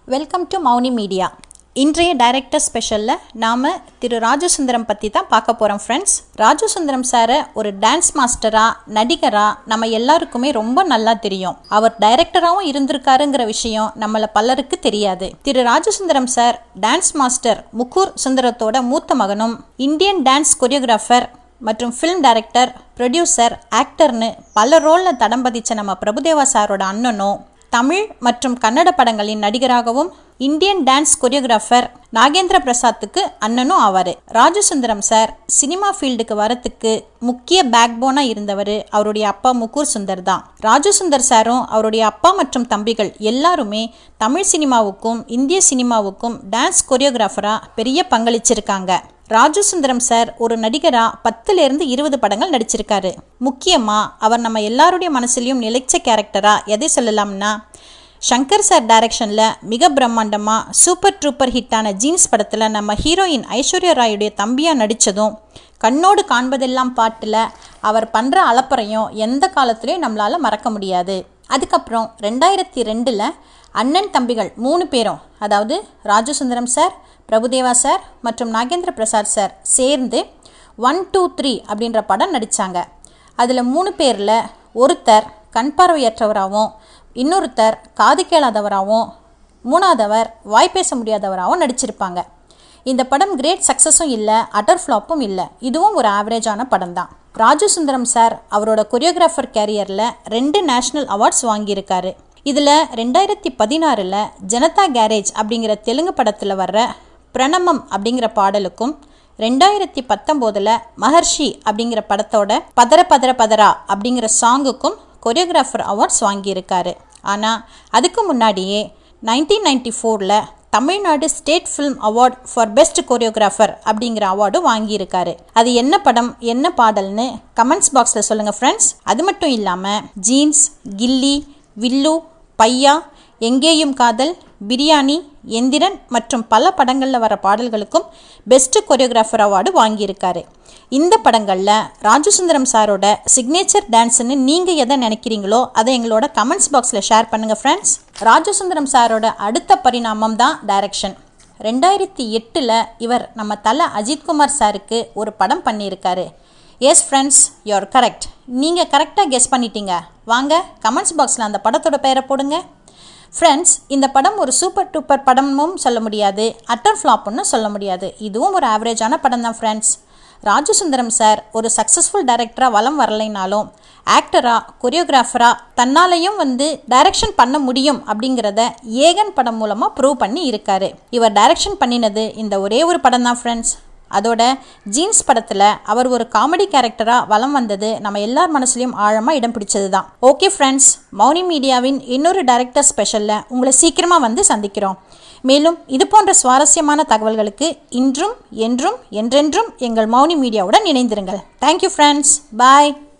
welcome to Mouni media இன்றைய director ஸ்பெஷலில் நாம் திரு ராஜசுந்தரம் பற்றி தான் பார்க்க போகிறோம் ஃப்ரெண்ட்ஸ் ராஜசுந்தரம் சாரை ஒரு டான்ஸ் மாஸ்டராக நடிகராக நம்ம எல்லாருக்குமே ரொம்ப நல்லா தெரியும் அவர் டைரக்டராகவும் இருந்திருக்காருங்கிற விஷயம் நம்மள பலருக்கு தெரியாது திரு Rajasundaram sir dance master Mukkur சுந்தரத்தோட மூத்த மகனும் இந்தியன் டான்ஸ் கொரியோகிராஃபர் மற்றும் ஃபிலிம் டைரக்டர் ப்ரொடியூசர் ஆக்டர்னு பல ரோலில் தடம் பதிச்ச நம்ம பிரபுதேவா சாரோட அண்ணனும் தமிழ் மற்றும் கன்னட படங்களின் நடிகராகவும் இந்தியன் டான்ஸ் கொரியோகிராஃபர் நாகேந்திர பிரசாத்துக்கு அண்ணனும் ஆவார் ராஜசுந்தரம் சார் சினிமா ஃபீல்டுக்கு வரத்துக்கு முக்கிய பேக் போனாக இருந்தவர் அவருடைய அப்பா முக்கூர் சுந்தர் தான் ராஜசுந்தர் சாரும் அவருடைய அப்பா மற்றும் தம்பிகள் எல்லாருமே தமிழ் சினிமாவுக்கும் இந்திய சினிமாவுக்கும் டான்ஸ் கொரியோகிராஃபராக பெரிய பங்களிச்சிருக்காங்க ராஜசுந்தரம் சார் ஒரு நடிகரா பத்துலேருந்து இருபது படங்கள் நடிச்சிருக்காரு முக்கியமாக அவர் நம்ம எல்லாருடைய மனசுலையும் நிலைச்ச கேரக்டரா எதை சொல்லலாம்னா சங்கர் சார் டைரக்ஷனில் மிக பிரம்மாண்டமாக சூப்பர் ட்ரூப்பர் ஹிட்டான ஜீன்ஸ் படத்தில் நம்ம ஹீரோயின் ஐஸ்வர்யா ராயுடைய தம்பியாக நடித்ததும் கண்ணோடு காண்பதெல்லாம் பாட்டில் அவர் பண்ணுற அலப்பறையும் எந்த காலத்துலேயும் நம்மளால் மறக்க முடியாது அதுக்கப்புறம் ரெண்டாயிரத்தி ரெண்டில் அண்ணன் தம்பிகள் மூணு பேரும் அதாவது ராஜசுந்தரம் சார் பிரபுதேவா சார் மற்றும் நாகேந்திர பிரசாத் சார் சேர்ந்து ஒன் டூ த்ரீ அப்படின்ற படம் நடித்தாங்க அதில் மூணு பேரில் ஒருத்தர் கண் பார்வையற்றவராகவும் இன்னொருத்தர் காது கேளாதவராகவும் மூணாவதவர் வாய் பேச முடியாதவராகவும் நடிச்சிருப்பாங்க இந்த படம் கிரேட் சக்ஸஸும் இல்லை அட்டர் ஃப்ளாப்பும் இல்லை இதுவும் ஒரு ஆவரேஜான படம் தான் ராஜசுந்தரம் சார் அவரோட கொரியோகிராஃபர் கேரியரில் ரெண்டு நேஷ்னல் அவார்ட்ஸ் வாங்கியிருக்காரு இதில் ரெண்டாயிரத்தி பதினாறில் ஜனதா கேரேஜ் அப்படிங்கிற தெலுங்கு படத்தில் வர்ற பிரணமம் அப்படிங்கிற பாடலுக்கும் ரெண்டாயிரத்தி பத்தொம்போதில் மகர்ஷி அப்படிங்கிற படத்தோட பதர பதர பதரா அப்படிங்கிற சாங்குக்கும் கொரியோகிராஃபர் அவார்ட்ஸ் வாங்கியிருக்காரு ஆனால் அதுக்கு முன்னாடியே நைன்டீன் நைன்டி ஃபோரில் Tamil Nadu state film award for best choreographer அப்படிங்கிற அவார்டும் வாங்கியிருக்காரு அது என்ன படம் என்ன பாடல்னு கமெண்ட்ஸ் பாக்ஸில் சொல்லுங்கள் ஃப்ரெண்ட்ஸ் அது மட்டும் இல்லாமல் ஜீன்ஸ் கில்லி வில்லு பையா எங்கேயும் காதல் பிரியாணி எந்திரன் மற்றும் பல படங்களில் வர பாடல்களுக்கும் பெஸ்ட் கொரியோகிராஃபர் அவார்டு வாங்கியிருக்காரு இந்த படங்களில் ராஜசுந்தரம் சாரோட சிக்னேச்சர் டான்ஸ்னு நீங்கள் எதை நினைக்கிறீங்களோ அதை எங்களோட கமெண்ட்ஸ் பாக்ஸில் ஷேர் பண்ணுங்கள் ஃப்ரெண்ட்ஸ் ராஜசுந்தரம் சாரோட அடுத்த பரிணாமம் தான் டைரக்ஷன் ரெண்டாயிரத்தி எட்டில் இவர் நம்ம தலை அஜித்குமார் சாருக்கு ஒரு படம் பண்ணியிருக்காரு எஸ் ஃப்ரெண்ட்ஸ் யூஆர் கரெக்ட் நீங்கள் கரெக்டாக கெஸ் பண்ணிட்டீங்க வாங்க கமெண்ட்ஸ் பாக்ஸில் அந்த படத்தோட பெயரை போடுங்க ஃப்ரெண்ட்ஸ் இந்த படம் ஒரு சூப்பர் டூப்பர் படமும் சொல்ல முடியாது அட்டர் ஃப்ளாப்னு சொல்ல முடியாது இதுவும் ஒரு ஆவரேஜான படம் தான் ஃப்ரெண்ட்ஸ் ராஜசுந்தரம் சார் ஒரு சக்ஸஸ்ஃபுல் டைரக்டராக வலம் வரலைனாலும் ஆக்டராக கொரியோகிராஃபராக தன்னாலையும் வந்து டைரக்ஷன் பண்ண முடியும் அப்படிங்கிறத ஏகன் படம் மூலமாக ப்ரூவ் பண்ணி இருக்காரு இவர் டைரக்ஷன் பண்ணினது இந்த ஒரே ஒரு படம் தான் ஃப்ரெண்ட்ஸ் அதோட ஜீன்ஸ் படத்தில் அவர் ஒரு காமெடி கேரக்டராக வலம் வந்தது நம்ம எல்லார் மனசுலையும் ஆழமாக இடம் பிடிச்சது தான் ஓகே ஃப்ரெண்ட்ஸ் மௌனி மீடியாவின் இன்னொரு டைரக்டர் ஸ்பெஷலில் உங்களை சீக்கிரமாக வந்து சந்திக்கிறோம் மேலும் இது போன்ற சுவாரஸ்யமான தகவல்களுக்கு இன்றும் என்றும் என்றென்றும் எங்கள் மௌனி மீடியாவுடன் இணைந்திருங்கள் தேங்க்யூ ஃப்ரெண்ட்ஸ் பாய்